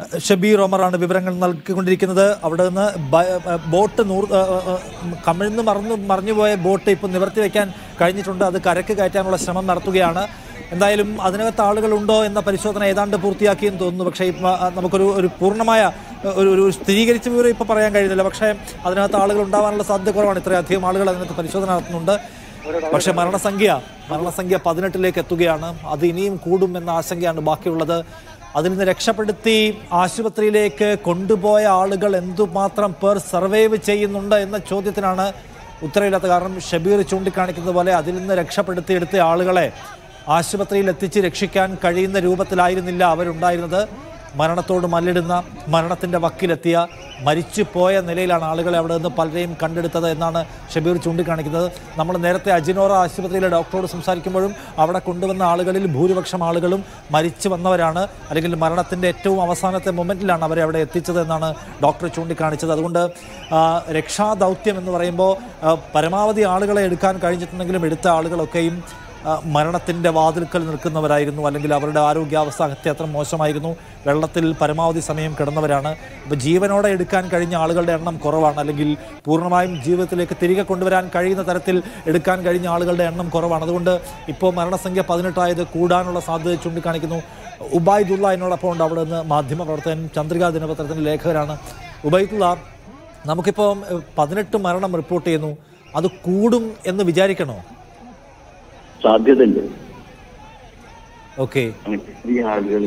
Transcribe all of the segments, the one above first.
ഷബീർ ഒമറാണ് വിവരങ്ങൾ നൽകിക്കൊണ്ടിരിക്കുന്നത് അവിടെ നിന്ന് ബ- ഏഹ് ബോട്ട് നൂർ ഏഹ് ഏഹ് കമിഴ്ന്ന് മറന്നു മറിഞ്ഞുപോയ ബോട്ട് ഇപ്പോൾ നിവർത്തി വയ്ക്കാൻ കഴിഞ്ഞിട്ടുണ്ട് അത് കരക്ക് കയറ്റാനുള്ള ശ്രമം നടത്തുകയാണ് എന്തായാലും അതിനകത്ത് ആളുകളുണ്ടോ എന്ന പരിശോധന ഏതാണ്ട് പൂർത്തിയാക്കിയെന്ന് തോന്നുന്നു പക്ഷേ ഇപ്പം ആ, നമുക്കൊരു ഒരു പൂർണ്ണമായ ഒരു ഒരു സ്ഥിരീകരിച്ച വിവരം ഇപ്പോൾ പറയാൻ കഴിയുന്നില്ല പക്ഷേ അതിനകത്ത് ആളുകൾ ഉണ്ടാവാനുള്ള സാധ്യത കുറവാണ് ഇത്രയധികം ആളുകൾ അതിനകത്ത് പരിശോധന നടത്തുന്നുണ്ട് പക്ഷേ മരണസംഖ്യ മരണസംഖ്യ പതിനെട്ടിലേക്ക് എത്തുകയാണ് അത് ഇനിയും കൂടും എന്ന ആശങ്കയാണ് ബാക്കിയുള്ളത് അതിൽ നിന്ന് രക്ഷപ്പെടുത്തി ആശുപത്രിയിലേക്ക് കൊണ്ടുപോയ ആളുകൾ എന്തുമാത്രം പേർ സർവൈവ് ചെയ്യുന്നുണ്ട് എന്ന ചോദ്യത്തിനാണ് ഉത്തരവില്ലാത്ത കാരണം ഷബീർ ചൂണ്ടിക്കാണിക്കുന്നത് പോലെ അതിൽ നിന്ന് രക്ഷപ്പെടുത്തിയെടുത്ത ആളുകളെ ആശുപത്രിയിൽ എത്തിച്ച് രക്ഷിക്കാൻ കഴിയുന്ന രൂപത്തിലായിരുന്നില്ല അവരുണ്ടായിരുന്നത് മരണത്തോട് മല്ലിടുന്ന മരണത്തിൻ്റെ വക്കിലെത്തിയ മരിച്ചുപോയ നിലയിലാണ് ആളുകളെ അവിടെ നിന്ന് പലരെയും കണ്ടെടുത്തത് എന്നാണ് ഷബീർ ചൂണ്ടിക്കാണിക്കുന്നത് നമ്മൾ നേരത്തെ അജിനോറ ആശുപത്രിയിലെ ഡോക്ടറോട് സംസാരിക്കുമ്പോഴും അവിടെ കൊണ്ടുവന്ന ആളുകളിൽ ഭൂരിപക്ഷം ആളുകളും മരിച്ചു വന്നവരാണ് അല്ലെങ്കിൽ മരണത്തിൻ്റെ ഏറ്റവും അവസാനത്തെ മൊമെൻറ്റിലാണ് അവരെ അവിടെ എത്തിച്ചത് എന്നാണ് ഡോക്ടർ ചൂണ്ടിക്കാണിച്ചത് അതുകൊണ്ട് ആ, രക്ഷാദൗത്യം എന്ന് പറയുമ്പോൾ ആ, പരമാവധി ആളുകളെ എടുക്കാൻ കഴിഞ്ഞിട്ടുണ്ടെങ്കിലും എടുത്ത ആളുകളൊക്കെയും ആ, മരണത്തിൻ്റെ വാതിൽക്കൽ നിൽക്കുന്നവരായിരുന്നു അല്ലെങ്കിൽ അവരുടെ ആരോഗ്യാവസ്ഥ അത്യത്ര മോശമായിരുന്നു വെള്ളത്തിൽ പരമാവധി സമയം കിടന്നവരാണ് ഇപ്പോൾ ജീവനോടെ എടുക്കാൻ കഴിഞ്ഞ ആളുകളുടെ എണ്ണം കുറവാണ് അല്ലെങ്കിൽ പൂർണ്ണമായും ജീവിതത്തിലേക്ക് തിരികെ കൊണ്ടുവരാൻ കഴിയുന്ന തരത്തിൽ എടുക്കാൻ കഴിഞ്ഞ ആളുകളുടെ എണ്ണം കുറവാണ് അതുകൊണ്ട് ഇപ്പോൾ മരണസംഖ്യ പതിനെട്ടായത് കൂടാനുള്ള സാധ്യത ചൂണ്ടിക്കാണിക്കുന്നു ഉബൈദുള്ള എന്നോടൊപ്പം ഉണ്ട് അവിടെ നിന്ന് മാധ്യമപ്രവർത്തകൻ ചന്ദ്രിക ദിനപത്രത്തിൻ്റെ ലേഖകനാണ് ഉബൈദുള്ള നമുക്കിപ്പോൾ ഏഹ്, പതിനെട്ട് മരണം റിപ്പോർട്ട് ചെയ്യുന്നു അത് കൂടും എന്ന് വിചാരിക്കണോ സാധ്യതയുണ്ട് ഓക്കെ അങ്ങനെ ചെറിയ ആളുകൾ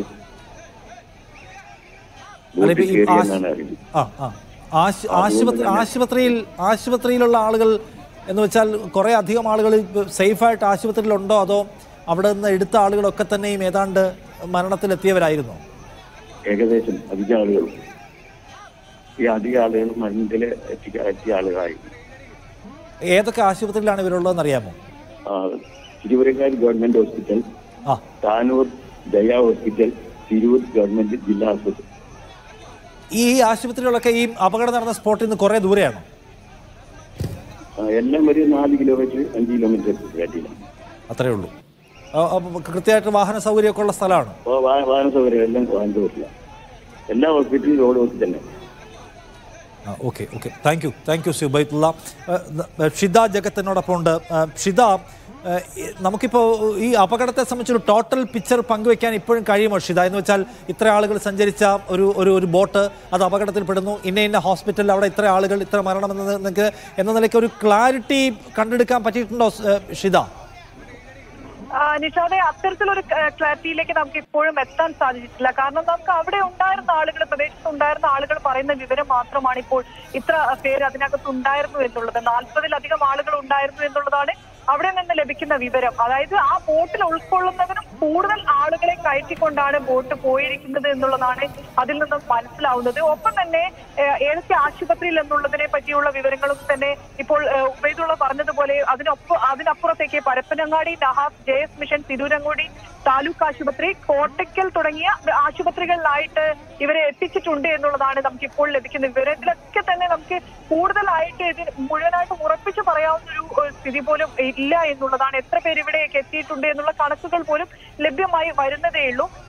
അല്ല, ഇപ്പൊ ഈ കയറി ആശ്- എന്നാണ് അറിയുന്നത് ആ ആ ആശു- ആശുപത്രി ആശുപത്രിയിൽ ആശുപത്രിയിലുള്ള ആളുകൾ എന്ന് വെച്ചാൽ കുറേ അധികം ആളുകൾ സേഫായിട്ട് ആശുപത്രിയിലുണ്ടോ അതോ അവിടെ നിന്ന് എടുത്ത ആളുകളൊക്കെ തന്നെയും ഏതാണ്ട് മരണത്തിലെത്തിയവരായിരുന്നോ ഏകദേശം അധിക ആളുകൾ ഈ അധിക ആളുകൾ മരണത്തിൽ എത്തിക്ക എത്തിയ ആളുകളായി ഏതൊക്കെ ആശുപത്രിയിലാണ് ഇവരുള്ളതെന്ന് അറിയാമോ ആ, തിരുവരങ്ങാട് ഗവൺമെന്റ് ഹോസ്പിറ്റൽ ആ താനൂർ ദയ ഹോസ്പിറ്റൽ തിരൂർ ഗവൺമെന്റ് ജില്ലാ ആശുപത്രി ഈ ആശുപത്രികളൊക്കെ ഈ അപകടം നടന്ന സ്പോട്ടിൽ നിന്ന് കുറേ ദൂരെയാണോ ആ, എല്ലാം ഒരു നാല് കിലോമീറ്റർ അഞ്ച് കിലോമീറ്റർ കാറ്റിലാണ് അത്രേ ഉള്ളൂ ആ, അപ്പൊ കൃത്യമായിട്ട് വാഹന സൗകര്യമൊക്കെ ഉള്ള സ്ഥലമാണ് അപ്പോൾ വാഹന സൗകര്യം എല്ലാം കോയമ്പത്തൂരില്ല എല്ലാ ഹോസ്പിറ്റലും റോഡ് ഹോസ്പിറ്റൽ തന്നെ ആ okay okay thank you thank you Subaithulla Shitha ജഗത്തിനോടൊപ്പം ഉണ്ട് ആ, ഷിത ആ, ഈ- നമുക്കിപ്പോൾ ഈ അപകടത്തെ സംബന്ധിച്ചൊരു ടോട്ടൽ പിക്ചർ പങ്കുവെക്കാൻ ഇപ്പോഴും കഴിയുമോ ഷിത എന്ന് വെച്ചാൽ ഇത്ര ആളുകൾ സഞ്ചരിച്ച ഒരു ഒരു ഒരു ബോട്ട് അത് അപകടത്തിൽപ്പെടുന്നു ഇന്ന ഇന്ന ഹോസ്പിറ്റലിൽ അവിടെ ഇത്ര ആളുകൾ ഇത്ര മരണം എന്ന നിലയ്ക്ക് എന്ന നിലയ്ക്ക് ഒരു ക്ലാരിറ്റി കണ്ടെടുക്കാൻ പറ്റിയിട്ടുണ്ടോ ആ, ഷിത ആ, നിഷാദെ അത്തരത്തിലൊരു ക- ക്ലാരിറ്റിയിലേക്ക് നമുക്ക് ഇപ്പോഴും എത്താൻ സാധിച്ചിട്ടില്ല കാരണം നമുക്ക് അവിടെ ഉണ്ടായിരുന്ന ആളുകൾ പ്രദേശത്ത് ഉണ്ടായിരുന്ന ആളുകൾ പറയുന്ന വിവരം മാത്രമാണ് ഇപ്പോൾ ഇത്ര പേര് അതിനകത്ത് ഉണ്ടായിരുന്നു എന്നുള്ളത് നാൽപ്പതിലധികം ആളുകൾ ഉണ്ടായിരുന്നു എന്നുള്ളതാണ് അവിടെ നിന്ന് ലഭിക്കുന്ന വിവരം അതായത് ആ ബോട്ടിൽ ഉൾക്കൊള്ളുന്നതിനും കൂടുതൽ ആളുകളെ കയറ്റിക്കൊണ്ടാണ് ബോട്ട് പോയിരിക്കുന്നത് എന്നുള്ളതാണ് അതിൽ നിന്നും മനസ്സിലാവുന്നത് ഒപ്പം തന്നെ ഏഹ്, ഏതൊക്കെ ആശുപത്രിയിൽ എന്നുള്ളതിനെ പറ്റിയുള്ള വിവരങ്ങളും തന്നെ ഇപ്പോൾ ഏഹ്, ഉബൈദുള്ള പറഞ്ഞതുപോലെ അതിനൊപ്പം അതിനപ്പുറത്തേക്ക് Parappanangadi Nahas J S mission Tirurangadi taluk ആശുപത്രി കോട്ടയ്ക്കൽ തുടങ്ങിയ ആശുപത്രികളിലായിട്ട് ഇവരെ എത്തിച്ചിട്ടുണ്ട് എന്നുള്ളതാണ് നമുക്ക് ഇപ്പോൾ ലഭിക്കുന്ന വിവരം ഇതിലൊക്കെ തന്നെ നമുക്ക് കൂടുതലായിട്ട് ഇത് മുഴുവനായിട്ട് ഉറപ്പിച്ച് പറയാവുന്ന ഒരു ഏഹ്, സ്ഥിതി പോലും ഇല്ല എന്നുള്ളതാണ് എത്ര പേര് ഇവിടേക്ക് എത്തിയിട്ടുണ്ട് എന്നുള്ള കണക്കുകൾ പോലും ലഭ്യമായി വരുന്നതേ ഉള്ളൂ